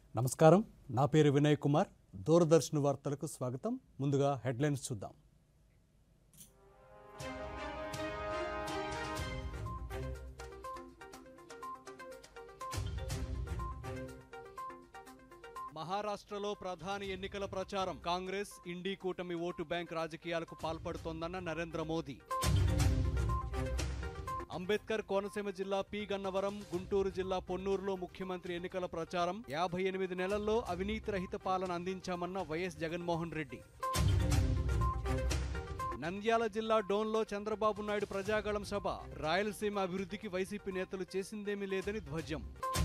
నమస్కారం నా పేరు వినయ్ కుమార్ దూరదర్శన్ వార్తలకు స్వాగతం ముందుగా హెడ్లైన్స్ చూద్దాం మహారాష్ట్రలో ప్రధాని ఎన్నికల ప్రచారం కాంగ్రెస్ ఇండీ కూటమి ఓటు బ్యాంక్ రాజకీయాలకు పాల్పడుతోందన్న నరేంద్ర మోదీ అంబేద్కర్ కోనసీమ జిల్లా పి గన్నవరం గుంటూరు జిల్లా పొన్నూరులో ముఖ్యమంత్రి ఎన్నికల ప్రచారం యాభై ఎనిమిది నెలల్లో అవినీతి రహిత పాలన అందించామన్న వైఎస్ జగన్మోహన్ రెడ్డి నంద్యాల జిల్లా డోన్లో చంద్రబాబు నాయుడు ప్రజాగళం సభ రాయలసీమ అభివృద్ధికి వైసీపీ నేతలు చేసిందేమీ లేదని ధ్వజం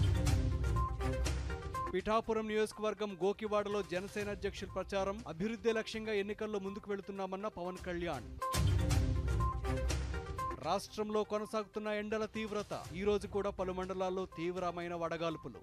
పిఠాపురం నియోజకవర్గం గోకివాడలో జనసేన అధ్యక్షుల ప్రచారం అభివృద్ధి లక్ష్యంగా ఎన్నికల్లో ముందుకు వెళుతున్నామన్న పవన్ కళ్యాణ్ రాష్ట్రంలో కొనసాగుతున్న ఎండల తీవ్రత ఈ రోజు కూడా పలు మండలాల్లో తీవ్రమైన వడగాల్పులు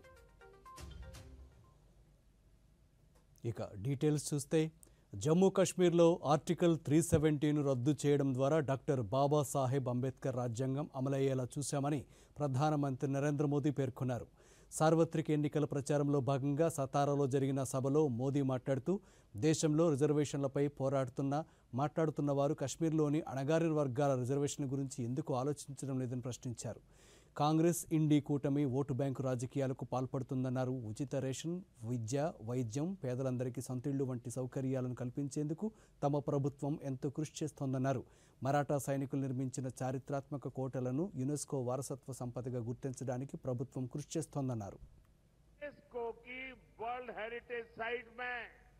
ఇక డీటెయిల్స్ చూస్తే జమ్మూ కాశ్మీర్లో ఆర్టికల్ త్రీ సెవెంటీను రద్దు చేయడం ద్వారా డాక్టర్ బాబాసాహెబ్ అంబేద్కర్ రాజ్యాంగం అమలయ్యేలా చూశామని ప్రధానమంత్రి నరేంద్ర మోదీ పేర్కొన్నారు సార్వత్రిక ఎన్నికల ప్రచారంలో భాగంగా సతారాలో జరిగిన సభలో మోదీ మాట్లాడుతూ దేశంలో రిజర్వేషన్లపై పోరాడుతున్న మాట్లాడుతున్న వారు కశ్మీర్లోని అణగారిన వర్గాల రిజర్వేషన్ గురించి ఎందుకు ఆలోచించడం లేదని ప్రశ్నించారు కాంగ్రెస్ ఇండీ కూటమి ఓటు బ్యాంకు రాజకీయాలకు పాల్పడుతుందన్నారు ఉచిత రేషన్ విద్య వైద్యం పేదలందరికీ సొంతిళ్లు వంటి సౌకర్యాలను కల్పించేందుకు తమ ప్రభుత్వం ఎంతో కృషి చేస్తోందన్నారు మరాఠా సైనికులు నిర్మించిన చారిత్రాత్మక కోటలను యునెస్కో వారసత్వ సంపదగా గుర్తించడానికి ప్రభుత్వం కృషి చేస్తోందన్నారు यूनेस्को की वर्ल्ड हेरिटेज साइट में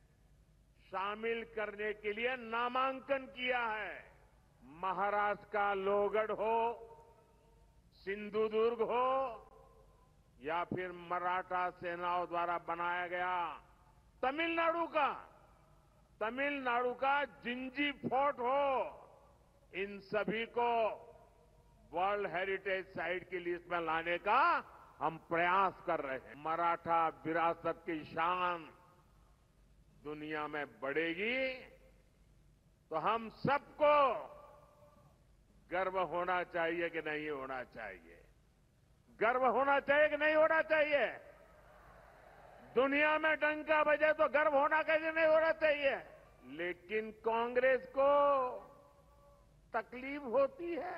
शामिल करने के लिए नामांकन किया है महाराष्ट्र का लोहगढ़ हो सिंधुदुर्ग हो या फिर मराठा सेनाओं द्वारा बनाया गया तमिलनाडु का तमिलनाडु का जिंजी फोर्ट हो इन सभी को वर्ल्ड हेरिटेज साइट की लिस्ट में लाने का हम प्रयास कर रहे हैं मराठा विरासत की शान दुनिया में बढ़ेगी तो हम सबको गर्व होना चाहिए कि नहीं होना चाहिए गर्व होना चाहिए कि नहीं होना चाहिए दुनिया में डंका बजे तो गर्व होना कैसे नहीं होना चाहिए लेकिन कांग्रेस को तकलीफ होती है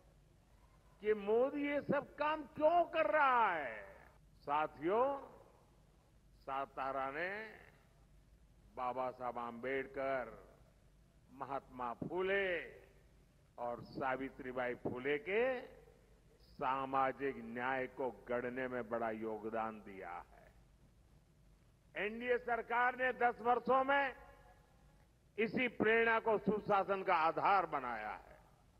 कि मोदी ये सब काम क्यों कर रहा है साथियों सातारा ने बाबा साहब आम्बेडकर महात्मा फूले और सावित्रीबाई फूले के सामाजिक न्याय को गढ़ने में बड़ा योगदान दिया है एनडीए सरकार ने 10 वर्षों में इसी प्रेरणा को सुशासन का आधार बनाया है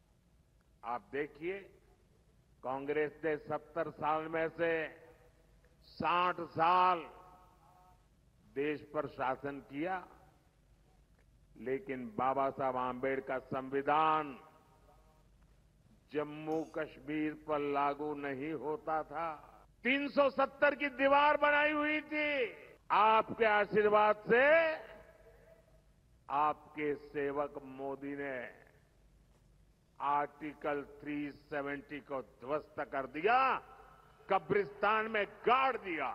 आप देखिए कांग्रेस ने 70 साल में से 60 साल देश पर शासन किया लेकिन बाबा साहब आम्बेडकर संविधान जम्मू कश्मीर पर लागू नहीं होता था 370 की दीवार बनाई हुई थी आपके आशीर्वाद से आपके सेवक मोदी ने आर्टिकल 370 को ध्वस्त कर दिया कब्रिस्तान में गाड़ दिया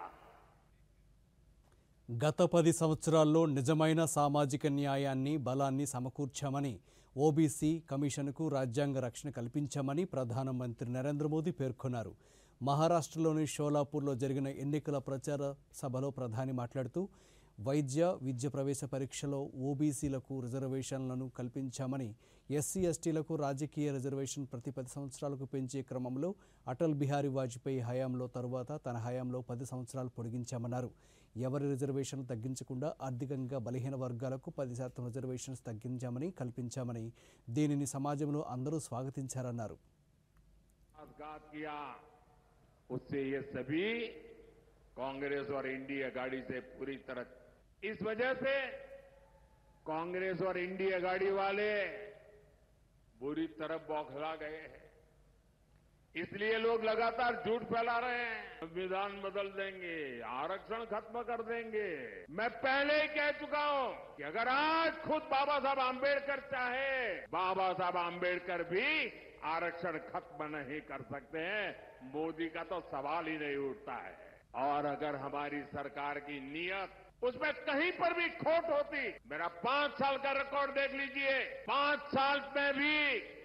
గత పది సంవత్సరాల్లో నిజమైన సామాజిక న్యాయాన్ని బలాన్ని సమకూర్చామని ఓబీసీ కమిషన్కు రాజ్యాంగ రక్షణ కల్పించామని ప్రధానమంత్రి నరేంద్ర మోదీ పేర్కొన్నారు మహారాష్ట్రలోని షోలాపూర్లో జరిగిన ఎన్నికల ప్రచార సభలో ప్రధాని మాట్లాడుతూ వైద్య విద్య ప్రవేశ పరీక్షలో ఓబీసీలకు రిజర్వేషన్లను కల్పించామని ఎస్సీ ఎస్టీలకు రాజకీయ రిజర్వేషన్ ప్రతి పది సంవత్సరాలకు పెంచే క్రమంలో అటల్ బిహారీ వాజ్పేయి హయాంలో తరువాత తన హయాంలో పది సంవత్సరాలు పొడిగించామన్నారు ఎవరి రిజర్వేషన్లు తగ్గించకుండా ఆర్థికంగా బలహీన వర్గాలకు పది శాతం రిజర్వేషన్స్ తగ్గించామని కల్పించామని దీనిని సమాజంలో అందరూ స్వాగతించారన్నారు घात किया उससे ये सभी कांग्रेस और इंडिया गाड़ी से पूरी तरह इस वजह से कांग्रेस और इंडिया गाड़ी वाले बुरी तरह बौखला गए हैं इसलिए लोग लगातार झूठ फैला रहे हैं संविधान बदल देंगे आरक्षण खत्म कर देंगे मैं पहले ही कह चुका हूं कि अगर आज खुद बाबा साहब आम्बेडकर चाहे बाबा साहब आम्बेडकर भी आरक्षण खत्म नहीं कर सकते हैं मोदी का तो सवाल ही नहीं उठता है और अगर हमारी सरकार की नीयत उसमें कहीं पर भी खोट होती मेरा पांच साल का रिकॉर्ड देख लीजिए पांच साल में भी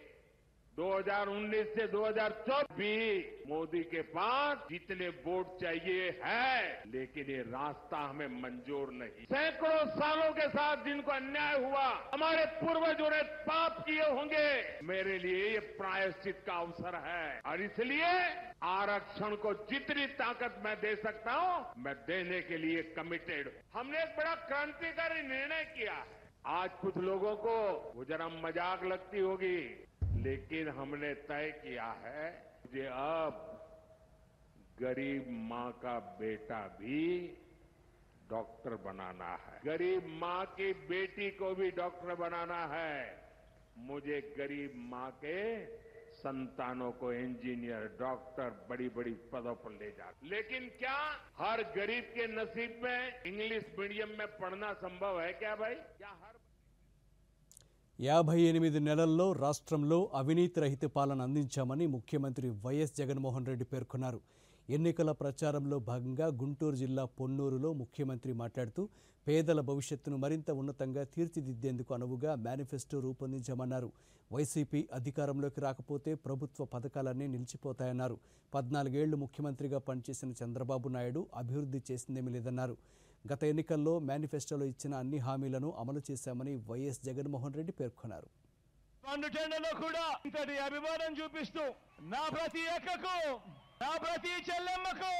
2019 से 2024 भी मोदी के पास जितने वोट चाहिए है लेकिन ये रास्ता हमें मंजूर नहीं सैकड़ों सालों के साथ जिनको अन्याय हुआ हमारे पूर्वजों ने पाप किए होंगे मेरे लिए ये प्रायश्चित का अवसर है और इसलिए आरक्षण को जितनी ताकत मैं दे सकता हूं मैं देने के लिए कमिटेड हूं हमने एक बड़ा क्रांतिकारी निर्णय किया है आज कुछ लोगों को वो जरा मजाक लगती होगी लेकिन हमने तय किया है मुझे अब गरीब मां का बेटा भी डॉक्टर बनाना है गरीब मां की बेटी को भी डॉक्टर बनाना है मुझे गरीब मां के संतानों को इंजीनियर डॉक्टर बड़ी बड़ी पदों पर ले जा लेकिन क्या हर गरीब के नसीब में इंग्लिश मीडियम में पढ़ना संभव है क्या भाई क्या हर యాభై ఎనిమిది నెలల్లో రాష్ట్రంలో అవినీతి రహిత పాలన అందించామని ముఖ్యమంత్రి వైఎస్ జగన్మోహన్ రెడ్డి పేర్కొన్నారు ఎన్నికల ప్రచారంలో భాగంగా గుంటూరు జిల్లా పొన్నూరులో ముఖ్యమంత్రి మాట్లాడుతూ పేదల భవిష్యత్తును మరింత ఉన్నతంగా తీర్చిదిద్దేందుకు అనువుగా మేనిఫెస్టో రూపొందించామన్నారు వైసీపీ అధికారంలోకి రాకపోతే ప్రభుత్వ పథకాలన్నీ నిలిచిపోతాయన్నారు పద్నాలుగేళ్లు ముఖ్యమంత్రిగా పనిచేసిన చంద్రబాబు నాయుడు అభివృద్ధి చేసిందేమీ లేదన్నారు గత ఎన్నికల్లో మేనిఫెస్టోలో ఇచ్చిన అన్ని హామీలను అమలు చేశామని వైఎస్ జగన్మోహన్ రెడ్డి పేర్కొన్నారు పండుటెండలో కూడా ఇంతటి అభిమానం చూపిస్తూ నా ప్రతి అక్కకు నా ప్రతి చెల్లెమ్మకు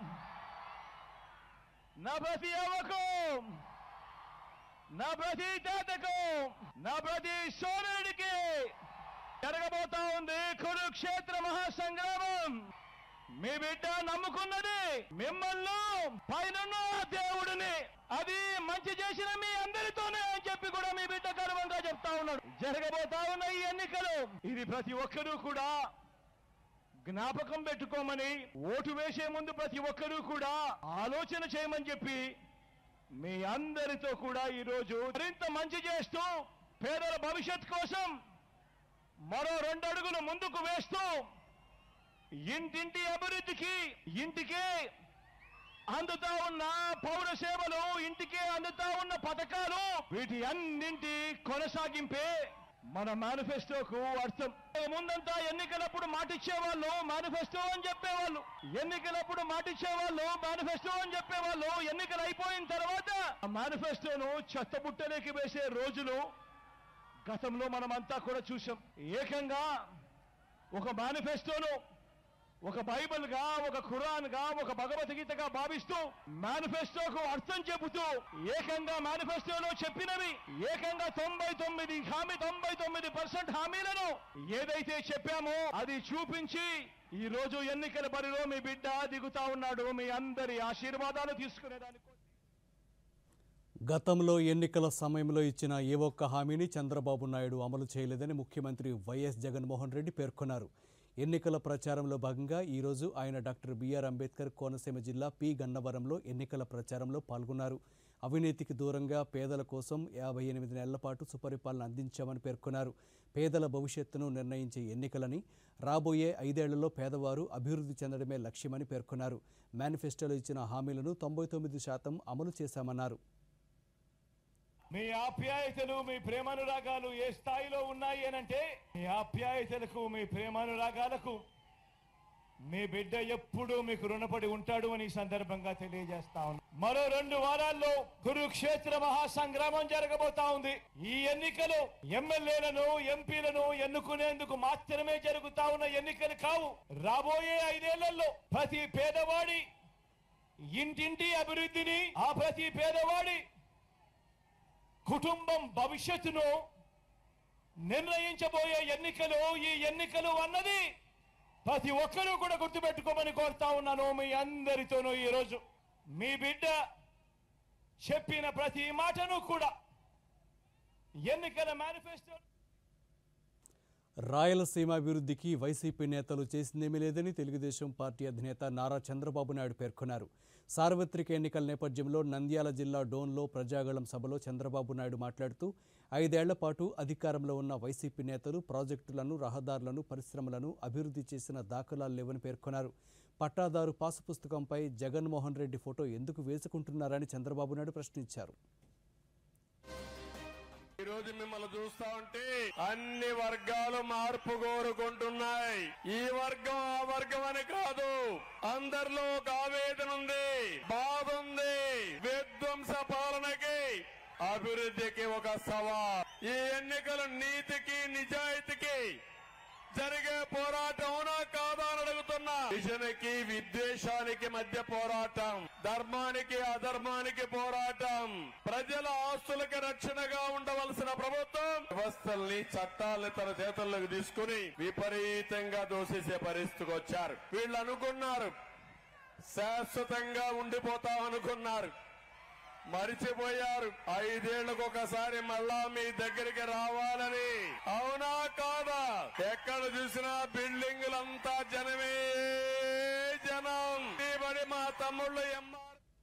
నా ప్రతి అవ్వకు నా ప్రతి తాతకు నా ప్రతి సోదరుడికి జరగబోతా ఉంది కురుక్షేత్ర మహాసంగ్రామం మీ బిడ్డ నమ్ముకున్నది మిమ్మల్ని పైన దేవుడిని అది మంచి చేసిన మీ అందరితోనే అని చెప్పి కూడా మీ బిడ్డ గర్వంగా చెప్తా ఉన్నాడు జరగబోతా ఉన్న ఈ ఎన్నికలు ఇది ప్రతి ఒక్కరూ కూడా జ్ఞాపకం పెట్టుకోమని ఓటు వేసే ముందు ప్రతి ఒక్కరూ కూడా ఆలోచన చేయమని చెప్పి మీ అందరితో కూడా ఈరోజు మరింత మంచి చేస్తూ పేదల భవిష్యత్ కోసం మరో రెండు అడుగులు ముందుకు వేస్తూ ఇంటింటి అభివృద్ధికి ఇంటికే అందుతా ఉన్న పౌర సేవలు ఇంటికే అందుతా ఉన్న పథకాలు వీటి అన్నింటి కొనసాగింపే మన మేనిఫెస్టోకు అర్థం ముందంతా ఎన్నికలప్పుడు మాటిచ్చేవాళ్ళు మేనిఫెస్టో అని చెప్పేవాళ్ళు ఎన్నికలప్పుడు మాటిచ్చేవాళ్ళు మేనిఫెస్టో అని చెప్పేవాళ్ళు ఎన్నికలు అయిపోయిన తర్వాత ఆ మేనిఫెస్టోను చెత్తబుట్టలోకి వేసే రోజులు గతంలో మనమంతా కూడా చూసాం ఏకంగా ఒక మేనిఫెస్టోను ఒక బైబిల్ గా ఒక ఖురాన్ గా ఒక భగవద్గీతగా భావిస్తూ మేనిఫెస్టోకు అర్థం చెబుతూ ఏకంగా మేనిఫెస్టోలో చెప్పినవి ఏకంగా తొంభై తొమ్మిది హామీ తొంభై తొమ్మిది పర్సెంట్ హామీలను ఏదైతే చెప్పామో అది చూపించి ఈ రోజు ఎన్నికల బరిలో మీ బిడ్డ దిగుతా ఉన్నాడు మీ అందరి ఆశీర్వాదాలు తీసుకునేదానికి గతంలో ఎన్నికల సమయంలో ఇచ్చిన ఏ ఒక్క హామీని చంద్రబాబు నాయుడు అమలు చేయలేదని ముఖ్యమంత్రి వైఎస్ జగన్మోహన్ రెడ్డి పేర్కొన్నారు ఎన్నికల ప్రచారంలో భాగంగా ఈరోజు ఆయన డాక్టర్ బిఆర్ అంబేద్కర్ కోనసీమ జిల్లా పి గన్నవరంలో ఎన్నికల ప్రచారంలో పాల్గొన్నారు అవినీతికి దూరంగా పేదల కోసం యాభై ఎనిమిది నెలల పాటు సుపరిపాలన అందించామని పేర్కొన్నారు పేదల భవిష్యత్తును నిర్ణయించే ఎన్నికలని రాబోయే ఐదేళ్లలో పేదవారు అభివృద్ధి చెందడమే లక్ష్యమని పేర్కొన్నారు మేనిఫెస్టోలో ఇచ్చిన హామీలను తొంభై తొమ్మిది శాతం అమలు చేశామన్నారు మీ ఆప్యాయతలు మీ ప్రేమానురాగాలు ఏ స్థాయిలో ఉన్నాయి అనంటే మీ ఆప్యాయతలకు మీ ప్రేమానురాగాలకు మీ బిడ్డ ఎప్పుడూ మీకు రుణపడి ఉంటాడు అని ఈ సందర్భంగా తెలియజేస్తా ఉన్నా మరో రెండు వారాల్లో కురుక్షేత్ర మహాసంగ్రామం జరగబోతా ఉంది ఈ ఎన్నికలు ఎమ్మెల్యేలను ఎంపీలను ఎన్నుకునేందుకు మాత్రమే జరుగుతా ఉన్న ఎన్నికలు కావు రాబోయే ఐదేళ్లలో ప్రతి పేదవాడి ఇంటింటి అభివృద్ధిని ఆ ప్రతి పేదవాడి కుటుంబం భవిష్యత్తును నిర్ణయించబోయే ఎన్నికలు ఈ ఎన్నికలు అన్నది ప్రతి ఒక్కరూ కూడా గుర్తుపెట్టుకోమని కోరుతా ఉన్నాను మీ అందరితోనూ ఈరోజు మీ బిడ్డ చెప్పిన ప్రతి మాటను కూడా ఎన్నికల మేనిఫెస్టో రాయలసీమ అభివృద్ధికి వైసీపీ నేతలు చేసిందేమీ లేదని తెలుగుదేశం పార్టీ అధినేత నారా చంద్రబాబు నాయుడు పేర్కొన్నారు సార్వత్రిక ఎన్నికల నేపథ్యంలో నంద్యాల జిల్లా డోన్లో ప్రజాగళం సభలో చంద్రబాబు నాయుడు మాట్లాడుతూ ఐదేళ్ల పాటు అధికారంలో ఉన్న వైసీపీ నేతలు ప్రాజెక్టులను రహదారులను పరిశ్రమలను అభివృద్ధి చేసిన దాఖలాలు లేవని పేర్కొన్నారు పట్టాదారు పాసు పుస్తకంపై జగన్మోహన్ రెడ్డి ఫోటో ఎందుకు వేసుకుంటున్నారని చంద్రబాబు నాయుడు ప్రశ్నించారు ఈ రోజు మిమ్మల్ని చూస్తా ఉంటే అన్ని వర్గాలు మార్పు కోరుకుంటున్నాయి ఈ వర్గం ఆ వర్గం అని కాదు అందరిలో ఒక ఆవేదన ఉంది బాధ ఉంది విధ్వంస పాలనకి అభివృద్ధికి ఒక సవాల్ ఈ ఎన్నికలు నీతికి నిజాయితీకి జరిగే పోరాటం అవునా కాదా అని అడుగుతున్నా విజనకి విద్వేషానికి మధ్య పోరాటం ధర్మానికి అధర్మానికి పోరాటం ప్రజల ఆస్తులకి రక్షణగా ఉండవలసిన ప్రభుత్వం వ్యవస్థల్ని చట్టాలని తన చేతుల్లోకి తీసుకుని విపరీతంగా దోషిసే పరిస్థితికి వచ్చారు వీళ్ళు అనుకున్నారు శాశ్వతంగా ఉండిపోతాం అనుకున్నారు మరిచిపోయారు ఐదేళ్లకు ఒకసారి మళ్ళా మీ దగ్గరికి రావాలని అవునా కాదా ఎక్కడ చూసినా బిల్డింగులంతా జనమే జనం ఈ బడి మా తమ్ముళ్ళు ఎంఆర్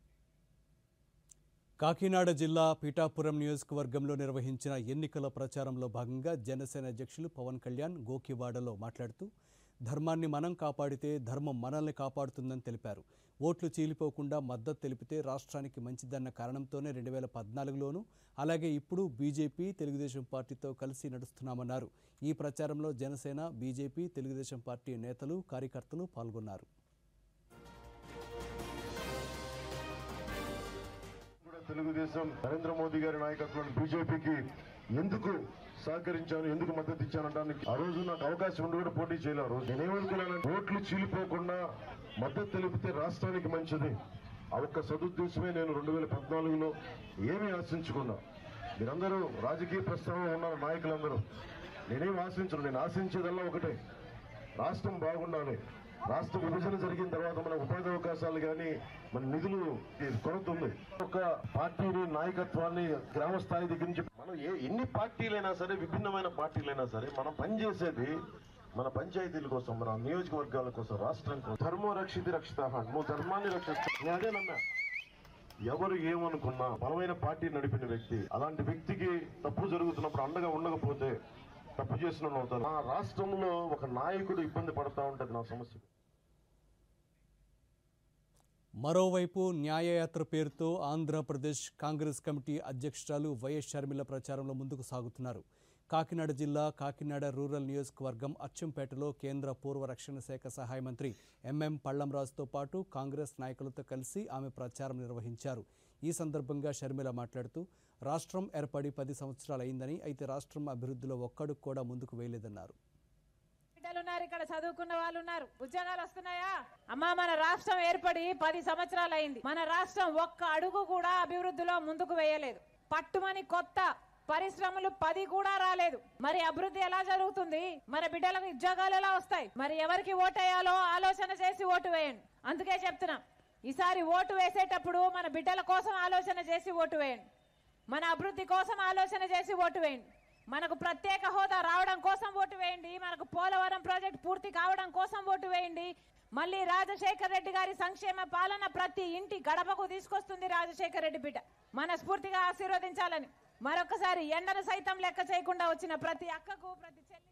కాకినాడ జిల్లా పీఠాపురం నియోజకవర్గంలో నిర్వహించిన ఎన్నికల ప్రచారంలో భాగంగా జనసేన అధ్యక్షులు పవన్ కళ్యాణ్ గోకివాడలో మాట్లాడుతూ ధర్మాన్ని మనం కాపాడితే ధర్మం మనల్ని కాపాడుతుందని తెలిపారు ఓట్లు చీలిపోకుండా మద్దతు తెలిపితే రాష్ట్రానికి మంచిదన్న కారణంతోనే రెండు వేల పద్నాలుగులోనూ అలాగే ఇప్పుడు బీజేపీ తెలుగుదేశం పార్టీతో కలిసి నడుస్తున్నామన్నారు ఈ ప్రచారంలో జనసేన బీజేపీ తెలుగుదేశం పార్టీ నేతలు కార్యకర్తలు పాల్గొన్నారు కూడా తెలుగుదేశం నరేంద్ర మోదీ గారి నాయకత్వంలో బీజేపీకి ఎందుకు సహకరించాను ఎందుకు మద్దతు ఇచ్చానంటానికి ఆ రోజు నాకు అవకాశం ఉండి కూడా పోటీ చేయలేదు ఆ రోజు నేనేమనుకున్నాను ఓట్లు చీలిపోకుండా మద్దతు తెలిపితే రాష్ట్రానికి మంచిది ఆ ఒక్క సదుద్దేశమే నేను రెండు వేల పద్నాలుగులో ఏమీ ఆశించుకున్నా మీరందరూ రాజకీయ ప్రస్థానంలో ఉన్నారు నాయకులందరూ నేనేం ఆశించను నేను ఆశించేదల్లా ఒకటే రాష్ట్రం బాగుండాలి రాష్ట్ర విభజన జరిగిన తర్వాత మన ఉపాధి అవకాశాలు కానీ మన నిధులు ఈ కొరత ఉంది ఒక పార్టీని నాయకత్వాన్ని గ్రామ స్థాయి దగ్గర నుంచి మనం ఏ ఎన్ని పార్టీలైనా సరే విభిన్నమైన పార్టీలైనా సరే మనం పనిచేసేది మన పంచాయతీల కోసం మన నియోజకవర్గాల కోసం రాష్ట్రం కోసం ధర్మో రక్షితి రక్షిత నువ్వు ధర్మాన్ని రక్షిస్తా నేను అదే నమ్మా ఎవరు ఏమనుకున్నా బలమైన పార్టీ నడిపిన వ్యక్తి అలాంటి వ్యక్తికి తప్పు జరుగుతున్నప్పుడు అండగా ఉండకపోతే తప్పు చేసిన వాళ్ళు అవుతారు మా రాష్ట్రంలో ఒక నాయకుడు ఇబ్బంది పడతా ఉంటది నా సమస్య మరోవైపు న్యాయయాత్ర పేరుతో ఆంధ్రప్రదేశ్ కాంగ్రెస్ కమిటీ అధ్యక్షురాలు వైఎస్ షర్మిల ప్రచారంలో ముందుకు సాగుతున్నారు కాకినాడ జిల్లా కాకినాడ రూరల్ నియోజకవర్గం అచ్చంపేటలో కేంద్ర పూర్వ రక్షణ శాఖ సహాయ మంత్రి ఎంఎం పళ్లంరాజుతో పాటు కాంగ్రెస్ నాయకులతో కలిసి ఆమె ప్రచారం నిర్వహించారు ఈ సందర్భంగా షర్మిల మాట్లాడుతూ రాష్ట్రం ఏర్పడి పది సంవత్సరాలు అయిందని అయితే రాష్ట్రం అభివృద్ధిలో ఒక్కడుగు కూడా ముందుకు వేయలేదన్నారు బిడ్డలు ఉన్నారు ఇక్కడ చదువుకున్న వాళ్ళు ఉన్నారు ఉద్యోగాలు వస్తున్నాయా అమ్మా మన రాష్ట్రం ఏర్పడి పది సంవత్సరాలు అయింది మన రాష్ట్రం ఒక్క అడుగు కూడా అభివృద్ధిలో ముందుకు వేయలేదు పట్టుమని కొత్త పరిశ్రమలు పది కూడా రాలేదు మరి అభివృద్ధి ఎలా జరుగుతుంది మన బిడ్డలకు ఉద్యోగాలు ఎలా వస్తాయి మరి ఎవరికి ఓటేయాలో ఆలోచన చేసి ఓటు వేయండి అందుకే చెప్తున్నాం ఈసారి ఓటు వేసేటప్పుడు మన బిడ్డల కోసం ఆలోచన చేసి ఓటు వేయండి మన అభివృద్ధి కోసం ఆలోచన చేసి ఓటు వేయండి మనకు ప్రత్యేక హోదా రావడం కోసం ఓటు వేయండి మనకు పోలవరం ప్రాజెక్ట్ పూర్తి కావడం కోసం ఓటు వేయండి మళ్ళీ రాజశేఖర్ రెడ్డి గారి సంక్షేమ పాలన ప్రతి ఇంటి గడపకు తీసుకొస్తుంది రాజశేఖర్ రెడ్డి బిడ్డ మనస్ఫూర్తిగా ఆశీర్వదించాలని మరొకసారి ఎండను సైతం లెక్క చేయకుండా వచ్చిన ప్రతి అక్కకు ప్రతి చెల్లి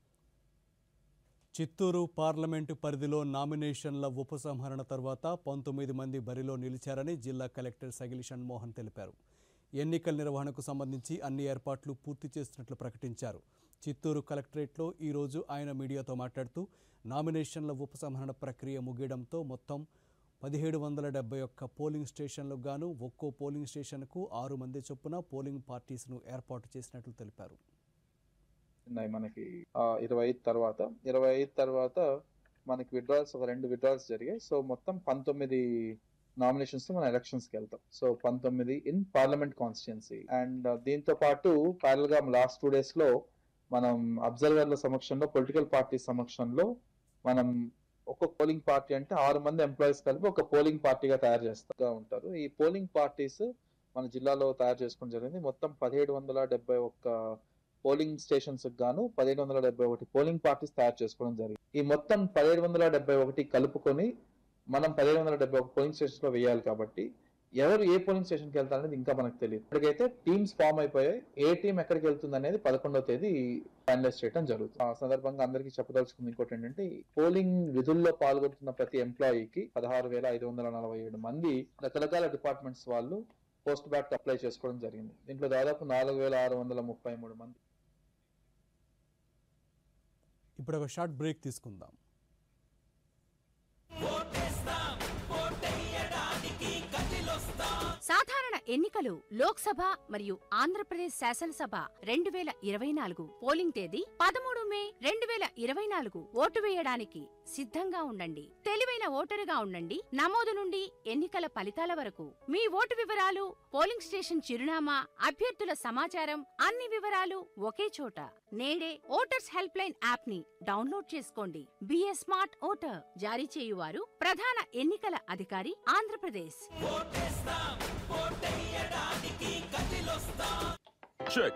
చిత్తూరు పార్లమెంటు పరిధిలో నామినేషన్ల ఉపసంహరణ తర్వాత పంతొమ్మిది మంది బరిలో నిలిచారని జిల్లా కలెక్టర్ సగిలి షణ్మోహన్ తెలిపారు ఎన్నికల నిర్వహణకు సంబంధించి అన్ని ఏర్పాట్లు పూర్తి చేస్తున్నట్లు ప్రకటించారు చిత్తూరు కలెక్టరేట్లో ఈరోజు ఆయన మీడియాతో మాట్లాడుతూ నామినేషన్ల ఉపసంహరణ ప్రక్రియ ముగియడంతో మొత్తం పదిహేడు వందల డెబ్బై ఒక్క పోలింగ్ స్టేషన్లకు గాను ఒక్కో పోలింగ్ స్టేషన్కు ఆరు మంది చొప్పున పోలింగ్ పార్టీస్ను ఏర్పాటు చేసినట్లు తెలిపారు ఉన్నాయి మనకి ఆ, ఇరవై ఐదు తర్వాత ఇరవై ఐదు తర్వాత మనకి విడ్రాల్స్ ఒక రెండు విడ్రాల్స్ జరిగాయి సో మొత్తం పంతొమ్మిది నామినేషన్స్ మనం ఎలక్షన్స్ కి వెళ్తాం సో పంతొమ్మిది ఇన్ పార్లమెంట్ కాన్స్టిట్యున్సీ అండ్ దీంతో పాటు ప్యారల్ గా లాస్ట్ టూ డేస్ లో మనం అబ్జర్వర్ల సమక్షంలో పొలిటికల్ పార్టీ సమక్షంలో మనం ఒక్కొక్క పోలింగ్ పార్టీ అంటే ఆరు మంది ఎంప్లాయీస్ కలిపి ఒక పోలింగ్ పార్టీగా తయారు చేస్తూ ఉంటారు ఈ పోలింగ్ పార్టీస్ మన జిల్లాలో తయారు చేసుకోవడం జరిగింది మొత్తం పదిహేడు వందల డెబ్బై ఒక్క పోలింగ్ స్టేషన్స్ గాను పదిహేడు వందల డెబ్బై ఒకటి పోలింగ్ పార్టీస్ తయారు చేసుకోవడం జరిగింది ఈ మొత్తం పదిహేడు వందల డెబ్బై ఒకటి కలుపుకొని మనం పదిహేడు వందల డెబ్బై ఒక పోలింగ్ స్టేషన్స్ లో వేయాలి కాబట్టి ఎవరు ఏ పోలింగ్ స్టేషన్కి వెళ్తారు అనేది ఇంకా మనకు తెలియదు ఇప్పటికైతే టీమ్స్ ఫామ్ అయిపోయాయి ఏ టీం ఎక్కడికి వెళ్తుంది అనేది పదకొండవ తేదీ ఫైనలైజ్ చేయడం జరుగుతుంది ఆ సందర్భంగా అందరికీ చెప్పదలుచుకుంది ఇంకోటి ఏంటంటే పోలింగ్ విధుల్లో పాల్గొంటున్న ప్రతి ఎంప్లాయీకి పదహారు వేల ఐదు వందల నలభై ఏడు మంది రకరకాల డిపార్ట్మెంట్స్ వాళ్ళు పోస్ట్ బ్యాక్ అప్లై చేసుకోవడం జరిగింది దీంట్లో దాదాపు నాలుగు వేల ఆరు వందల ముప్పై మూడు మంది ఇప్పుడు ఒక షార్ట్ బ్రేక్ తీసుకుందాం సాధారణ ఎన్నికలు లోక్సభ మరియు ఆంధ్రప్రదేశ్ శాసనసభ రెండు వేల ఇరవై నాలుగు పోలింగ్ తేదీ పదమూడు మే రెండు వేల ఇరవై నాలుగు ఓటు వేయడానికి సిద్ధంగా ఉండండి తెలివైన ఓటరుగా ఉండండి నమోదు నుండి ఎన్నికల ఫలితాల వరకు మీ ఓటు వివరాలు పోలింగ్ స్టేషన్ చిరునామా అభ్యర్థుల సమాచారం అన్ని వివరాలు ఒకే చోట నేడే ఓటర్స్ హెల్ప్ లైన్ యాప్ ని డౌన్లోడ్ చేసుకోండి బిఏ స్మార్ట్ ఓటర్ జారీ చేయువారు ప్రధాన ఎన్నికల అధికారి ఆంధ్రప్రదేశ్ చెక్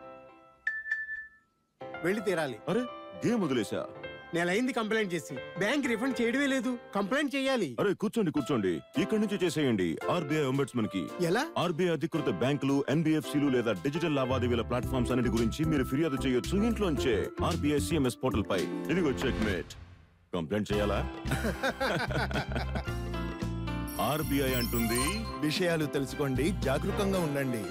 వెళ్ళి తీరాలి అరే గేమ్ వదిలేసా నెలైంది కంప్లైంట్ చేసి బ్యాంక్ రిఫండ్ చేయడమే లేదు కంప్లైంట్ చేయాలి అరే కూర్చోండి కూర్చోండి ఇక్కడి నుంచి చేసేయండి ఆర్బీఐ అంబెడ్స్మన్ కి ఎలా ఆర్బీఐ అధికృత బ్యాంకులు ఎన్బిఎఫ్సిలు లేదా డిజిటల్ లావాదేవీల ప్లాట్ఫామ్స్ అన్నిటి గురించి మీరు ఫిర్యాదు చేయొచ్చు ఇంట్లోంచే ఆర్బీఐ సిఎంఎస్ పోర్టల్ పై ఇదిగో చెక్ మేట్ కంప్లైంట్ చేయాలా ఆర్బీఐ అంటుంది విషయాలు తెలుసుకోండి జాగరూకంగా ఉండండి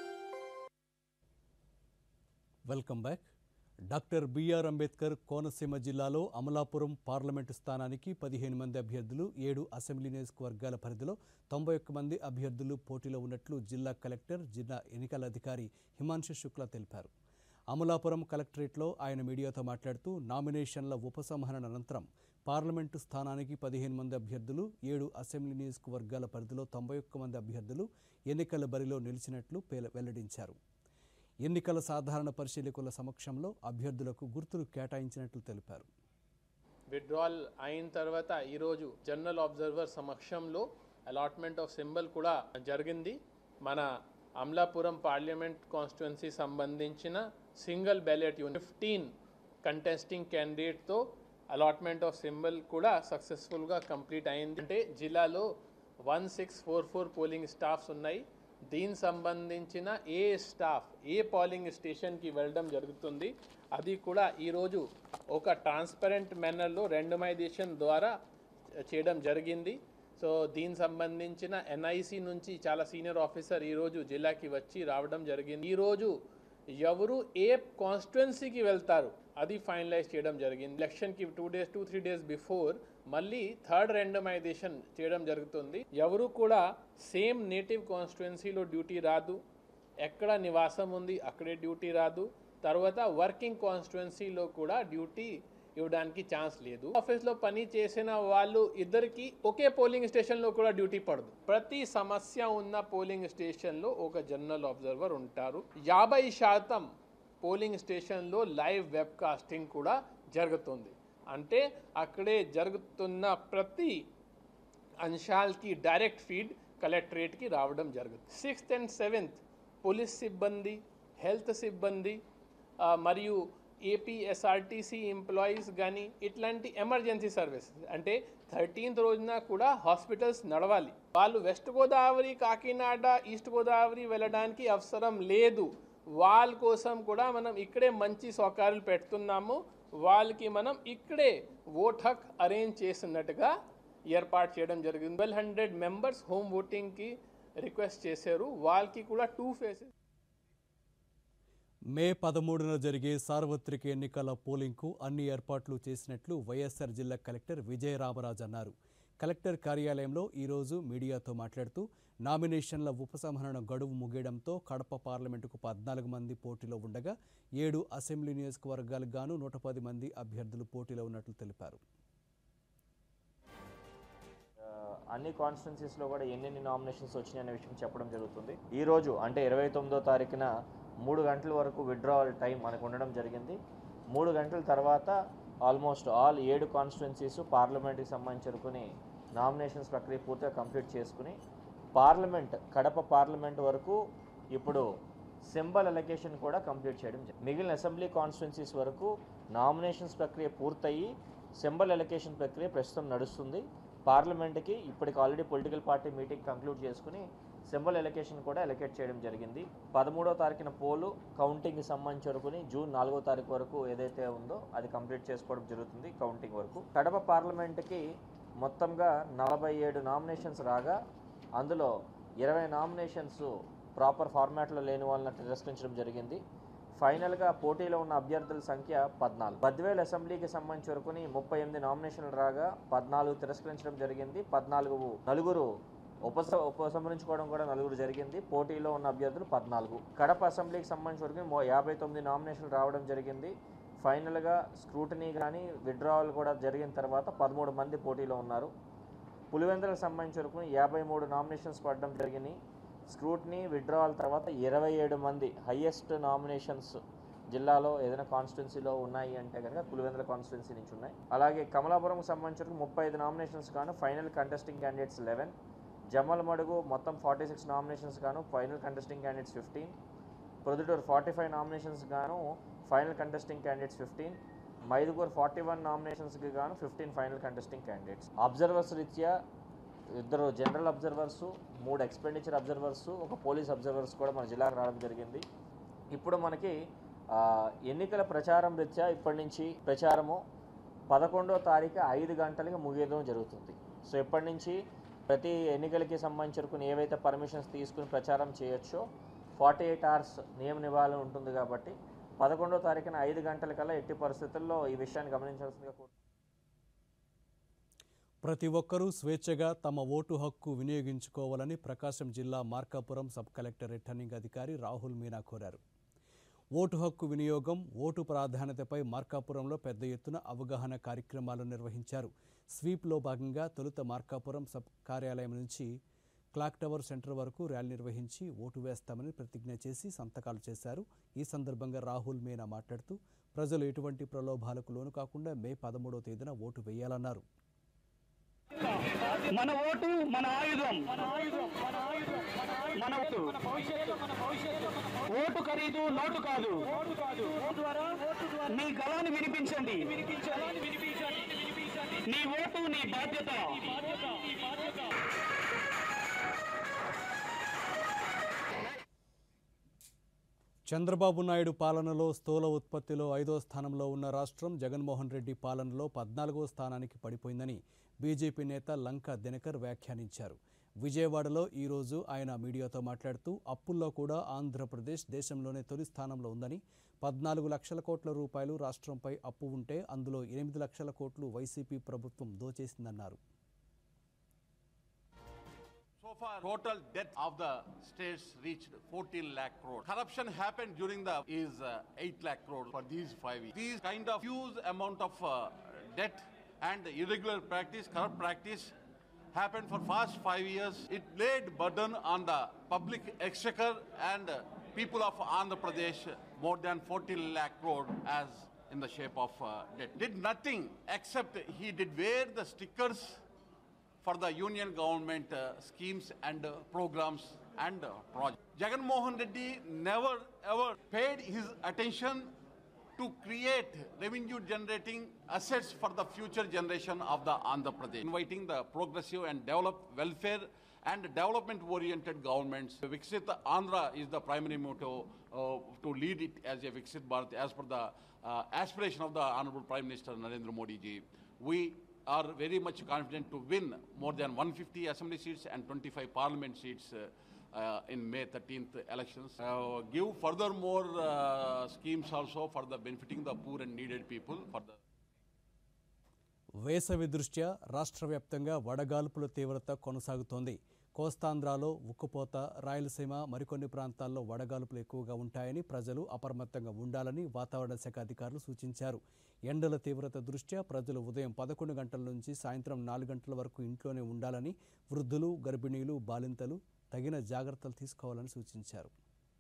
welcome back doctor BR Ambedkar Konaseema జిల్లాలో అమలాపురం పార్లమెంటు స్థానానికి పదిహేను మంది అభ్యర్థులు ఏడు అసెంబ్లీ నియోజకవర్గాల పరిధిలో తొంభై ఒక్క మంది అభ్యర్థులు పోటీలో ఉన్నట్లు జిల్లా కలెక్టర్ జిల్లా ఎన్నికల అధికారి హిమాంశు శుక్లా తెలిపారు అమలాపురం కలెక్టరేట్లో ఆయన మీడియాతో మాట్లాడుతూ నామినేషన్ల ఉపసంహరణ అనంతరం పార్లమెంటు స్థానానికి పదిహేను మంది అభ్యర్థులు ఏడు అసెంబ్లీ నియోజకవర్గాల పరిధిలో తొంభై ఒక్క మంది అభ్యర్థులు ఎన్నికల బరిలో నిలిచినట్లు పేల- వెల్లడించారు ఎన్నికల సాధారణ పరిశీలకుల సమక్షంలో అభ్యర్థులకు గుర్తులు కేటాయించినట్లు తెలిపారు విత్డ్రాల్ అయిన తర్వాత ఈరోజు జనరల్ అబ్జర్వర్ సమక్షంలో అలాట్మెంట్ ఆఫ్ సింబల్ కూడా జరిగింది మన అమలాపురం పార్లమెంట్ కాన్స్టిట్యున్సీ సంబంధించిన single ballot unit fifteen contesting క్యాండిడేట్తో అలాట్మెంట్ ఆఫ్ సింబల్ కూడా సక్సెస్ఫుల్గా కంప్లీట్ అయింది అంటే జిల్లాలో one six four four polling staffs ఉన్నాయి దీనికి సంబంధించిన ఏ స్టాఫ్ ఏ పోలింగ్ స్టేషన్కి వెళ్ళడం జరుగుతుంది అది కూడా ఈరోజు ఒక ట్రాన్స్పరెంట్ మేనర్లో రెండమైజేషన్ ద్వారా చేయడం జరిగింది సో దీనికి సంబంధించిన ఎన్ఐసి నుంచి చాలా సీనియర్ ఆఫీసర్ ఈరోజు జిల్లాకి వచ్చి రావడం జరిగింది ఈరోజు ఎవరు ఏ కాన్స్టిట్యున్సీకి వెళ్తారు అది ఫైనలైజ్ చేయడం జరిగింది ఎలక్షన్కి two days two three days before మళ్ళీ థర్డ్ రెండమైజేషన్ చేయడం జరుగుతుంది ఎవరు కూడా సేమ్ నేటివ్ కాన్స్టిట్యున్సీలో డ్యూటీ రాదు ఎక్కడ నివాసం ఉంది అక్కడే డ్యూటీ రాదు తర్వాత వర్కింగ్ కాన్స్టిట్యున్సీలో కూడా డ్యూటీ ఇవ్వడానికి ఛాన్స్ లేదు ఆఫీస్లో పని చేసిన వాళ్ళు ఇద్దరికి ఒకే పోలింగ్ స్టేషన్లో కూడా డ్యూటీ పడదు ప్రతి సమస్య ఉన్న పోలింగ్ స్టేషన్లో ఒక జనరల్ అబ్జర్వర్ ఉంటారు యాభై శాతం పోలింగ్ స్టేషన్లో లైవ్ వెబ్ కాస్టింగ్ కూడా జరుగుతుంది అంటే అక్కడే జరుగుతున్న ప్రతి అంశాలకి డైరెక్ట్ ఫీడ్ కలెక్టరేట్కి రావడం జరుగుతుంది సిక్స్త్ అండ్ సెవెంత్ పోలీస్ సిబ్బంది హెల్త్ సిబ్బంది ఆ, మరియు ఏపీ ఎస్ఆర్టీసీ ఎంప్లాయీస్ కానీ ఇట్లాంటి ఎమర్జెన్సీ సర్వీసెస్ అంటే థర్టీన్త్ రోజున కూడా హాస్పిటల్స్ నడవాలి వాళ్ళు వెస్ట్ గోదావరి కాకినాడ ఈస్ట్ గోదావరి వెళ్ళడానికి అవసరం లేదు వాళ్ళ కోసం కూడా మనం ఇక్కడే మంచి సౌకర్యాలు పెడుతున్నాము వాళ్ళకి మనం ఇక్కడే ఓట్ హక్ అరేంజ్ చేసినట్టుగా ఏర్పాటు చేయడం జరిగింది ట్వెల్వ్ హండ్రెడ్ మెంబర్స్ హోమ్ ఓటింగ్కి రిక్వెస్ట్ చేశారు వాళ్ళకి కూడా టూ ఫేసెస్ మే పదమూడున జరిగే సార్వత్రిక ఎన్నికల పోలింగ్కు అన్ని ఏర్పాట్లు చేసినట్లు వైఎస్ఆర్ జిల్లా కలెక్టర్ విజయరామరాజు అన్నారు కలెక్టర్ కార్యాలయంలో ఈరోజు మీడియాతో మాట్లాడుతూ నామినేషన్ల ఉపసంహరణ గడువు ముగియడంతో కడప పార్లమెంటుకు పద్నాలుగు మంది పోటీలో ఉండగా ఏడు అసెంబ్లీ నియోజకవర్గాలకు గాను నూట పది మంది అభ్యర్థులు పోటీలో ఉన్నట్లు తెలిపారు ఆ, అన్ని కాన్స్టిట్యున్సీస్లో కూడా ఎన్నెన్ని నామినేషన్స్ వచ్చినాయి అనే విషయం చెప్పడం జరుగుతుంది ఈ రోజు అంటే ఇరవై తొమ్మిదో తారీఖున మూడు గంటల వరకు విత్డ్రావల్ టైం మనకు ఉండడం జరిగింది మూడు గంటల తర్వాత ఆల్మోస్ట్ ఆల్ ఏడు కాన్స్టిట్యున్సీస్ పార్లమెంట్కి సంబంధించుకుని నామినేషన్స్ ప్రక్రియ పూర్తిగా కంప్లీట్ చేసుకుని పార్లమెంట్ కడప పార్లమెంట్ వరకు ఇప్పుడు సింబల్ ఎలకేషన్ కూడా కంప్లీట్ చేయడం జరిగింది మిగిలిన అసెంబ్లీ కాన్స్టిట్యున్సీస్ వరకు నామినేషన్స్ ప్రక్రియ పూర్తయి సింబల్ ఎలకేషన్ ప్రక్రియ ప్రస్తుతం నడుస్తుంది పార్లమెంట్కి ఇప్పటికి already political party meeting conclude చేసుకుని సింబల్ ఎలకేషన్ కూడా ఎలకేట్ చేయడం జరిగింది పదమూడో తారీఖున పోలు కౌంటింగ్కి సంబంధించి వరకుని జూన్ నాలుగో తారీఖు వరకు ఏదైతే ఉందో అది కంప్లీట్ చేసుకోవడం జరుగుతుంది కౌంటింగ్ వరకు కడప పార్లమెంట్కి మొత్తంగా నలభై ఏడు నామినేషన్స్ రాగా అందులో ఇరవై నామినేషన్స్ ప్రాపర్ ఫార్మాట్లో లేని వాళ్ళని తిరస్కరించడం జరిగింది ఫైనల్గా పోటీలో ఉన్న అభ్యర్థుల సంఖ్య పద్నాలుగు బద్వేల్ అసెంబ్లీకి సంబంధించి వరకుని ముప్పై ఎనిమిది నామినేషన్లు రాగా పద్నాలుగు తిరస్కరించడం జరిగింది పద్నాలుగు నలుగురు ఉపస ఉపసంహరించుకోవడం కూడా నలుగురు జరిగింది పోటీలో ఉన్న అభ్యర్థులు పద్నాలుగు కడప అసెంబ్లీకి సంబంధించి వరకు మో- యాభై తొమ్మిది నామినేషన్లు రావడం జరిగింది ఫైనల్గా స్క్రూటనీ కానీ విడ్రావల్ కూడా జరిగిన తర్వాత పదమూడు మంది పోటీలో ఉన్నారు పులివెందులకు సంబంధించి వరకు యాభై మూడు నామినేషన్స్ పడడం జరిగినాయి స్క్రూట్నీ విడ్రావల్ తర్వాత ఇరవై ఏడు మంది హయ్యెస్ట్ నామినేషన్స్ జిల్లాలో ఏదైనా కాన్స్టిట్యున్సీలో ఉన్నాయి అంటే కనుక పులివెందుల కాన్స్టిట్యున్సీ నుంచి ఉన్నాయి అలాగే కమలాపురంకి సంబంధించి వరకు ముప్పై ఐదు నామినేషన్స్ గాను final contesting candidates eleven Jammalamadugu మొత్తం ఫార్టీ సిక్స్ నామినేషన్స్ గాను final contesting candidates fifteen Proddatur forty five nominations గాను final contesting candidates fifteen Mydukur forty one నామినేషన్స్కి గాను fifteen final contesting candidates observers రీత్యా ఇద్దరు జనరల్ అబ్జర్వర్స్ మూడు ఎక్స్పెండిచర్ అబ్జర్వర్స్ ఒక పోలీస్ అబ్జర్వర్స్ కూడా మన జిల్లాకు రావడం జరిగింది ఇప్పుడు మనకి ఆ, ఎన్నికల ప్రచారం రీత్యా ఇప్పటి నుంచి ప్రచారము పదకొండో తారీఖు ఐదు గంటలకి ముగియడం జరుగుతుంది సో ఇప్పటి నుంచి ప్రతి ఎన్నికలకి సంబంధించుకుని ఏవైతే పర్మిషన్స్ తీసుకుని ప్రచారం చేయొచ్చో ఫార్టీ ఎయిట్ అవర్స్ నియమ నివాళన ఉంటుంది కాబట్టి పదకొండో తారీఖున ఐదు గంటలకల్లా ఎట్టి పరిస్థితుల్లో ఈ విషయాన్ని గమనించాల్సిందిగా కోరు- ప్రతి ఒక్కరూ స్వేచ్ఛగా తమ ఓటు హక్కు వినియోగించుకోవాలని ప్రకాశం జిల్లా మార్కాపురం సబ్ కలెక్టర్ రిటర్నింగ్ అధికారి రాహుల్ మీనా కోరారు ఓటు హక్కు వినియోగం ఓటు ప్రాధాన్యతపై మార్కాపురంలో పెద్ద ఎత్తున అవగాహన కార్యక్రమాలు నిర్వహించారు స్వీప్లో భాగంగా తొలుత మార్కాపురం సబ్ కార్యాలయం నుంచి క్లాక్ టవర్ సెంటర్ వరకు ర్యాలీ నిర్వహించి ఓటు వేస్తామని ప్రతిజ్ఞ చేసి సంతకాలు చేశారు ఈ సందర్భంగా రాహుల్ మీనా మాట్లాడుతూ ప్రజలు ఎటువంటి ప్రలోభాలకు లోను కాకుండా మే పదమూడవ తేదీన ఓటు వేయాలన్నారు మన ఓటు మన ఆయుధం మన ఓటు ఓటు ఖరీదు నోటు కాదు మీ గలాన్ని వినిపించండి నీ ఓటు నీ బాధ్యత చంద్రబాబు నాయుడు పాలనలో స్థూల ఉత్పత్తిలో ఐదో స్థానంలో ఉన్న రాష్ట్రం జగన్మోహన్ రెడ్డి పాలనలో పద్నాలుగో స్థానానికి పడిపోయిందని బీజేపీ నేత లంకా దినకర్ వ్యాఖ్యానించారు విజయవాడలో ఈరోజు ఆయన మీడియాతో మాట్లాడుతూ అప్పుల్లో కూడా ఆంధ్రప్రదేశ్ దేశంలోనే తొలి స్థానంలో ఉందని పద్నాలుగు లక్షల కోట్ల రూపాయలు రాష్ట్రంపై అప్పు ఉంటే అందులో ఎనిమిది లక్షల కోట్లు వైసీపీ ప్రభుత్వం దోచేసిందన్నారు So far, total debt of the states reached 14 lakh crore. Corruption happened during the is uh, 8 lakh crore for these five years. These kind of huge amount of uh, debt and irregular practice, corrupt practice happened for past five years. It laid burden on the public exchequer and uh, people of Andhra Pradesh more than 14 lakh crore as in the shape of uh, debt. Did nothing except he did wear the stickers for the union government uh, schemes and uh, programs and uh, projects. Jagan Mohan Reddy never ever paid his attention to create revenue generating assets for the future generation of the Andhra Pradesh. Inviting the progressive and developed welfare and development oriented governments. Viksit Andhra is the primary motto uh, to lead it as a Viksit Bharat as per the uh, aspiration of the Honorable Prime Minister Narendra Modi ji. We are very much confident to win more than 150 assembly seats and 25 parliament seats uh, uh, in May 13th elections. Uh, give further more uh, schemes also for the benefiting the poor and needed people for the వేసవి దృష్ట్యా రాష్ట్ర వ్యాప్తంగా వడగాల్పుల తీవ్రత కొనసాగుతోంది కోస్తాంధ్రాలో ఉక్కుపోత రాయలసీమ మరికొన్ని ప్రాంతాల్లో వడగాల్పులు ఎక్కువగా ఉంటాయని ప్రజలు అప్రమత్తంగా ఉండాలని వాతావరణ శాఖ అధికారులు సూచించారు ఎండల తీవ్రత దృష్ట్యా ప్రజలు ఉదయం పదకొండు గంటల నుంచి సాయంత్రం నాలుగు గంటల వరకు ఇంట్లోనే ఉండాలని వృద్ధులు గర్భిణీలు బాలింతలు తగిన జాగ్రత్తలు తీసుకోవాలని సూచించారు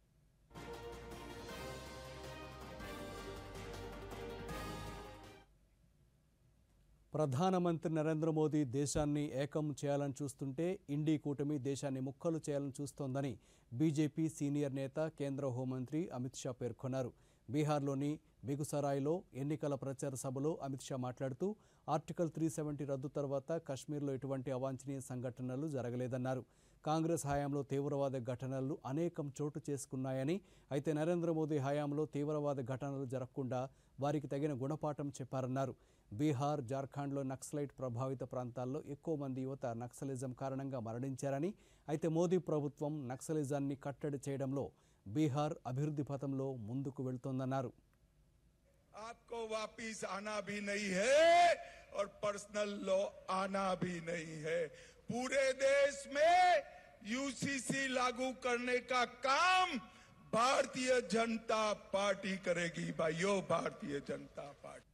ప్రధానమంత్రి నరేంద్ర మోదీ దేశాన్ని ఏకం చేయాలని చూస్తుంటే ఇండీ కూటమి దేశాన్ని ముక్కలు చేయాలని చూస్తోందని బీజేపీ సీనియర్ నేత కేంద్ర హోంమంత్రి అమిత్ షా పేర్కొన్నారు బీహార్లోని బెగుసరాయ్లో ఎన్నికల ప్రచార సభలో అమిత్ షా మాట్లాడుతూ ఆర్టికల్ త్రీ సెవెంటీ రద్దు తర్వాత కశ్మీర్లో ఎటువంటి అవాంఛనీయ సంఘటనలు జరగలేదన్నారు కాంగ్రెస్ హయాంలో తీవ్రవాద ఘటనలు అనేకం చోటు చేసుకున్నాయని అయితే నరేంద్ర మోదీ హయాంలో తీవ్రవాద ఘటనలు జరగకుండా వారికి తగిన గుణపాఠం చెప్పారన్నారు బీహార్ జార్ఖండ్లో నక్సలైట్ ప్రభావిత ప్రాంతాల్లో ఎక్కువ మంది యువత నక్సలిజం కారణంగా మరణించారని అయితే మోదీ ప్రభుత్వం నక్సలిజాన్ని కట్టడి చేయడంలో బీహార్ అభివృద్ధి పథంలో ముందుకు వెళ్తోందన్నారు आपको वापिस आना भी नहीं है और पर्सनल लॉ आना भी नहीं है पूरे देश में यूसीसी लागू करने का काम भारतीय जनता पार्टी करेगी भाइयों भारतीय जनता पार्टी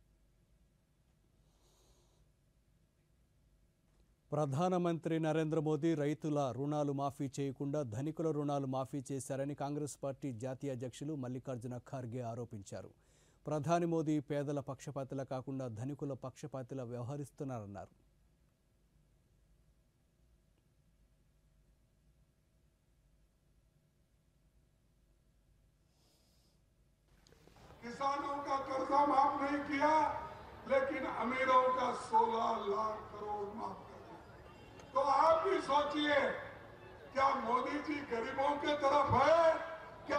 ప్రధానమంత్రి నరేంద్ర మోదీ రైతుల రుణాలు మాఫీ చేయకుండా ధనికుల రుణాలు మాఫీ చేశారని కాంగ్రెస్ పార్టీ జాతీయ అధ్యక్షులు మల్లికార్జున ఖార్గే ఆరోపించారు ప్రధాని మోదీ పేదల పక్షపాతిల కాకుండా ధనికుల పక్షపాతిల వ్యవహరిస్తున్నారన్నారు किसानों का कर्जा माफ नहीं किया लेकिन अमीरों का 16 लाख करोड़ माफ कर दिया तो आप भी सोचिए क्या मोदी जी गरीबों के तरफ है क्या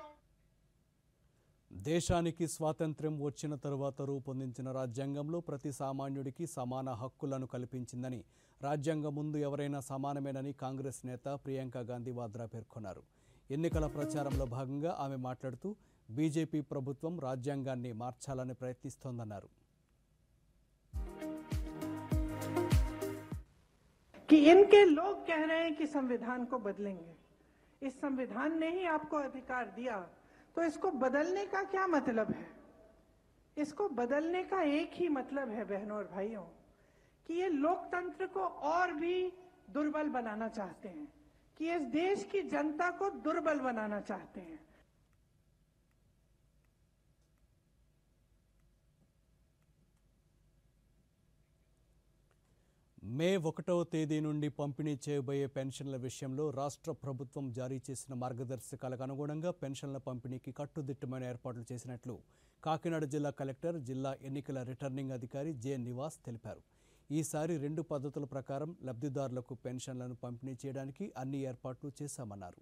దేశానికి స్వాతంత్ర్యం వచ్చిన తరువాత రూపొందించిన రాజ్యాంగంలో ప్రతి సామాన్యుడికి సమాన హక్కులను కల్పించిందని రాజ్యాంగం ముందు ఎవరైనా సమానమేనని కాంగ్రెస్ నేత ప్రియాంక గాంధీ వాద్రా పేర్కొన్నారు ఎన్నికల ప్రచారంలో భాగంగా ఆమె మాట్లాడుతూ బీజేపీ ప్రభుత్వం రాజ్యాంగాన్ని మార్చాలని ప్రయత్నిస్తోందన్నారు कि इनके लोग कह रहे हैं कि संविधान को बदलेंगे इस संविधान ने ही आपको अधिकार दिया तो इसको बदलने का क्या मतलब है इसको बदलने का एक ही मतलब है बहनों और भाइयों कि ये लोकतंत्र को और भी दुर्बल बनाना चाहते हैं कि इस देश की जनता को दुर्बल बनाना चाहते हैं మే ఒకటవ తేదీ నుండి పంపిణీ చేయబోయే పెన్షన్ల విషయంలో రాష్ట్ర ప్రభుత్వం జారీ చేసిన మార్గదర్శకాలకు అనుగుణంగా పెన్షన్ల పంపిణీకి కట్టుదిట్టమైన ఏర్పాట్లు చేసినట్లు కాకినాడ జిల్లా కలెక్టర్ జిల్లా ఎన్నికల రిటర్నింగ్ అధికారి జె నివాస్ తెలిపారు ఈసారి రెండు పద్ధతుల ప్రకారం లబ్ధిదారులకు పెన్షన్లను పంపిణీ చేయడానికి అన్ని ఏర్పాట్లు చేశామన్నారు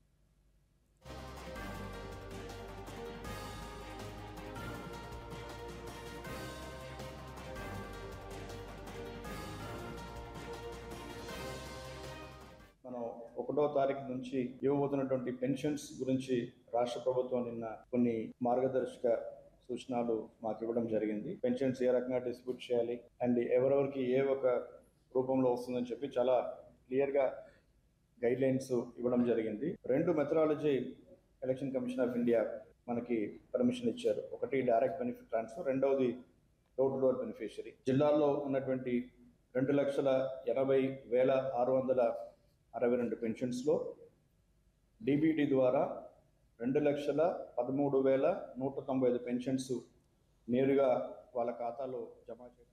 మనం ఒకటో తారీఖు నుంచి ఇవ్వబోతున్నటువంటి పెన్షన్స్ గురించి రాష్ట్ర ప్రభుత్వం నిన్న కొన్ని మార్గదర్శక సూచనలు మాకు ఇవ్వడం జరిగింది పెన్షన్స్ ఏ రకంగా డిస్ట్రిబ్యూట్ చేయాలి అండ్ ఎవరెవరికి ఏ ఒక రూపంలో వస్తుందని చెప్పి చాలా క్లియర్గా గైడ్ లైన్స్ ఇవ్వడం జరిగింది రెండు methodology election commission of India మనకి పర్మిషన్ ఇచ్చారు ఒకటి డైరెక్ట్ బెనిఫిట్ ట్రాన్స్ఫర్ రెండవది డోర్ టు డోర్ బెనిఫిషియరీ జిల్లాల్లో ఉన్నటువంటి రెండు లక్షల ఎనభై వేల ఆరు వందల అరవై రెండు పెన్షన్స్లో డీబీటీ ద్వారా రెండు లక్షల పదమూడు వేల నూట తొంభై ఐదు పెన్షన్స్ నేరుగా వాళ్ళ ఖాతాలో జమ చేయడం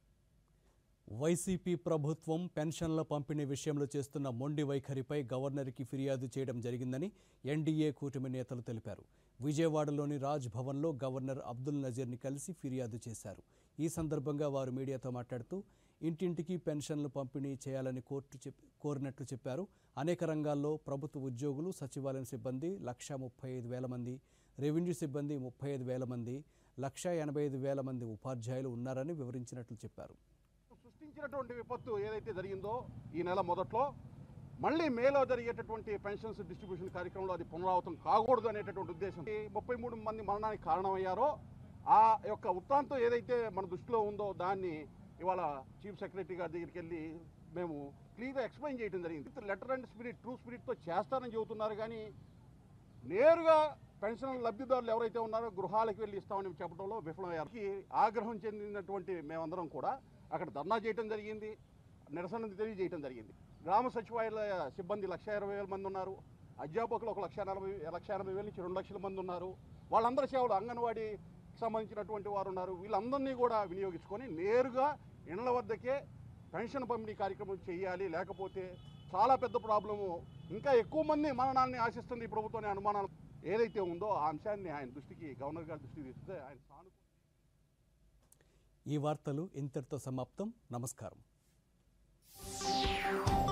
వైసీపీ ప్రభుత్వం పెన్షన్ల పంపిణీ విషయంలో చేస్తున్న మొండి వైఖరిపై గవర్నర్కి ఫిర్యాదు చేయడం జరిగిందని ఎన్డీఏ కూటమి నేతలు తెలిపారు విజయవాడలోని రాజ్ భవన్లో గవర్నర్ అబ్దుల్ నజీర్ని కలిసి ఫిర్యాదు చేశారు ఈ సందర్భంగా వారు మీడియాతో మాట్లాడుతూ ఇంటింటికి పెన్షన్లు పంపిణీ చేయాలని కోర్టు చెప్ కోరినట్లు చెప్పారు అనేక రంగాల్లో ప్రభుత్వ ఉద్యోగులు సచివాలయం సిబ్బంది లక్ష ముప్పై ఐదు వేల మంది రెవెన్యూ సిబ్బంది ముప్పై ఐదు వేల మంది లక్ష ఎనభై ఐదు వేల మంది ఉపాధ్యాయులు ఉన్నారని వివరించినట్లు చెప్పారు సృష్టించినటువంటి విపత్తు ఏదైతే జరిగిందో ఈ నెల మొదట్లో మళ్ళీ మేలో జరిగేటటువంటి పెన్షన్స్ డిస్ట్రిబ్యూషన్ కార్యక్రమంలో అది పునరావృతం కాకూడదు అనేటటువంటి ఉద్దేశం ఈ ముప్పై మూడు మంది మరణానికి కారణమయ్యారో ఆ యొక్క ఉత్తాంతం ఏదైతే మన దృష్టిలో ఉందో దాన్ని ఇవాళ చీఫ్ సెక్రటరీ గారి దగ్గరికి వెళ్ళి మేము క్లియర్గా ఎక్స్ప్లెయిన్ చేయడం జరిగింది లెటర్ అండ్ స్పిరిట్ ట్రూ స్పిరిట్తో చేస్తారని చెబుతున్నారు కానీ నేరుగా పెన్షన్ లబ్ధిదారులు ఎవరైతే ఉన్నారో గృహాలకు వెళ్ళి ఇస్తామని చెప్పడంలో విఫలమయ్యారు ఈ ఆగ్రహం చెందినటువంటి మేమందరం కూడా అక్కడ ధర్నా చేయడం జరిగింది నిరసన తెలియజేయడం జరిగింది గ్రామ సచివాలయ సిబ్బంది లక్ష ఇరవై వేల మంది ఉన్నారు అధ్యాపకులు ఒక లక్ష నలభై లక్ష ఎనభై వేల నుంచి రెండు లక్షల మంది ఉన్నారు వాళ్ళందరి సేవలు అంగన్వాడీ సంబంధించినటువంటి వారు ఉన్నారు వీళ్ళందరినీ కూడా వినియోగించుకొని నేరుగా ఇళ్ల వద్దకే పెన్షన్ పంపిణీ కార్యక్రమం చేయాలి లేకపోతే చాలా పెద్ద ప్రాబ్లము ఇంకా ఎక్కువ మంది మరణాన్ని ఆశిస్తుంది ఈ ప్రభుత్వం అనే అనుమానాలు ఏదైతే ఉందో ఆ అంశాన్ని ఆయన దృష్టికి గవర్నర్ గారి దృష్టికి తెస్తే ఆయన సానుకూల ఈ వార్తలు ఇంతటితో సమాప్తం నమస్కారం